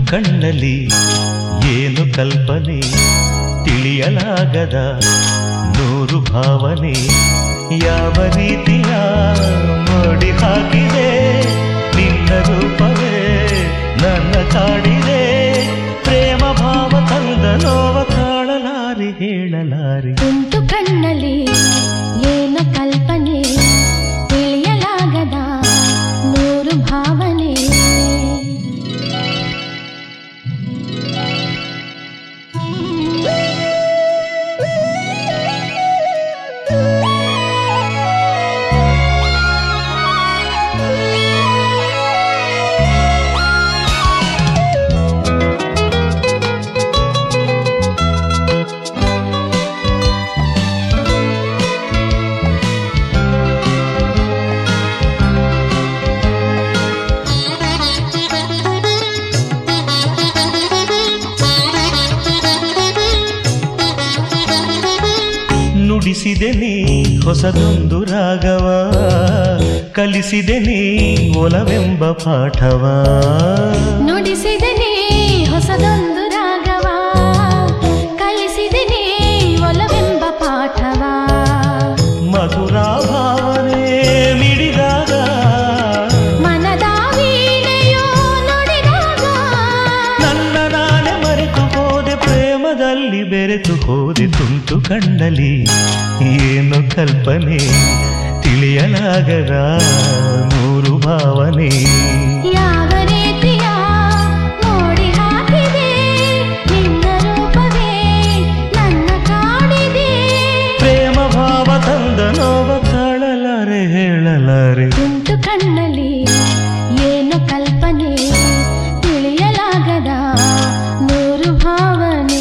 ಕಣ್ಣಲ್ಲಿ ಏನು ಕಲ್ಪನೆ ತಿಳಿಯಲಾಗದ ನೂರು ಭಾವನೆ ಯಾವ ರೀತಿಯ ಮೋಡಿ ಹಾಕಿದೆ ನಿನ್ನ ರೂಪವೇ ನನ್ನ ಕಾಡಿದೆ ಪ್ರೇಮ ಭಾವ ತಂದ ನೋವ ತಾಳಲಾರಿ ಹೇಳಲಾರಿ ಉಂಟು ಕಣ್ಣಲ್ಲಿ ಏನು ಕಲ್ಪನೆ ತಿಳಿಯಲಾಗದ ನೂರು ಭಾವನೆ ನುಡಿಸಿದೆ ನೀ ಹೊಸದೊಂದು ರಾಗವ ಕಲಿಸಿದೆ ನೀ ಒಲವೆಂಬ ಪಾಠವ ನುಡಿಸಿದನೇ ಹೊಸದೊಂದು ರಾಗವ ಕಲಿಸಿದನೇ ಒಲವೆಂಬ ಪಾಠವ ಮಧುರ ಭಾವನೆ ಮಿಡಿದಾಗ ಮನದ ವೀಣೆಯೋ ನುಡಿದಾಗ ನನ್ನ ನಾನೇ ಮರೆತು ಹೋದೆ ಪ್ರೇಮದಲ್ಲಿ ಬೆರೆತು ಹೋದೆ ತುಂಟು ಕಣ್ಣಲ್ಲಿ ಏನು ಕಲ್ಪನೆ ತಿಳಿಯಲಾಗದ ನೂರು ಭಾವನೆ ಯಾವ ರೀತಿಯ ನೋಡಿ ಹಾಕಿದೆ ನಿನ್ನ ರೂಪವೇ ನನ್ನ ಕಾಡಿದೆ ಪ್ರೇಮ ಭಾವ ತಂದ ನೋವ ತಾಳಲಾರೆ ಹೇಳಲಾರೆ ತುಂಟು ಕಣ್ಣಲ್ಲಿ ಏನು ಕಲ್ಪನೆ ತಿಳಿಯಲಾಗದ ನೂರು ಭಾವನೆ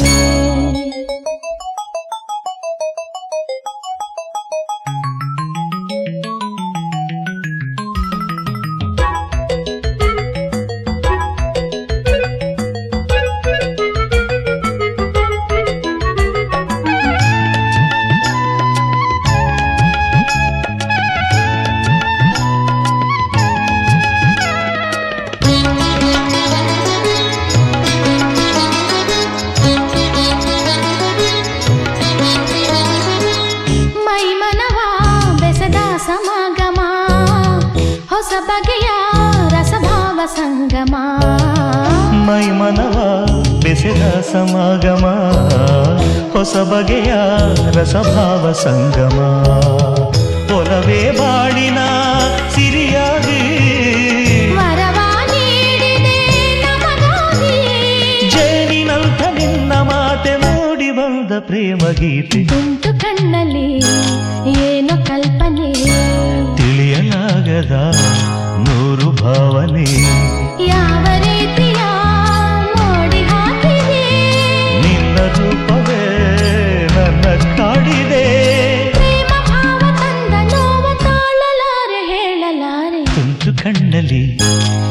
ಮೈಮನವ ಬೆಸದ ಸಮಾಗಮ ಹೊಸ ಬಗೆಯ ರಸಭಾವ ಸಂಗಮ ಮೈ ಮನವ ಬೆಸೆದ ಸಮಾಗಮ ಹೊಸ ಬಗೆಯ ರಸಭಾವ ಸಂಗಮ ಒಲವೇ ಬಾಳಿನ ಸಿರಿಯಾಗಿ ವರವ ನೀಡಿದೆ ನಮಗಾಗಿ ಜೇನಿನಂಥ ನಿನ್ನ ಮಾತೆ ಮೂಡಿ ಬಂದ ಪ್ರೇಮ ಗೀತೆ ತುಂಟು ಕಣ್ಣಲ್ಲಿ ಏನು ಕಲ್ಪನೆ ತಿಳಿಯಲಾಗದ ನೂರು ಭಾವನೆ ಯಾವ ರೀತಿಯ ಮೋಡಿ ಹಾಕಿದೆ ನಿನ್ನ ರೂಪವೇ ನನ್ನ ಕಾಡಿದೆ ಪ್ರೇಮ ಭಾವ ತಂದ ನೋವ ತಾಳಲಾರೆ ಹೇಳಲಾರೆ ತುಂಟು ಕಣ್ಣಲ್ಲಿ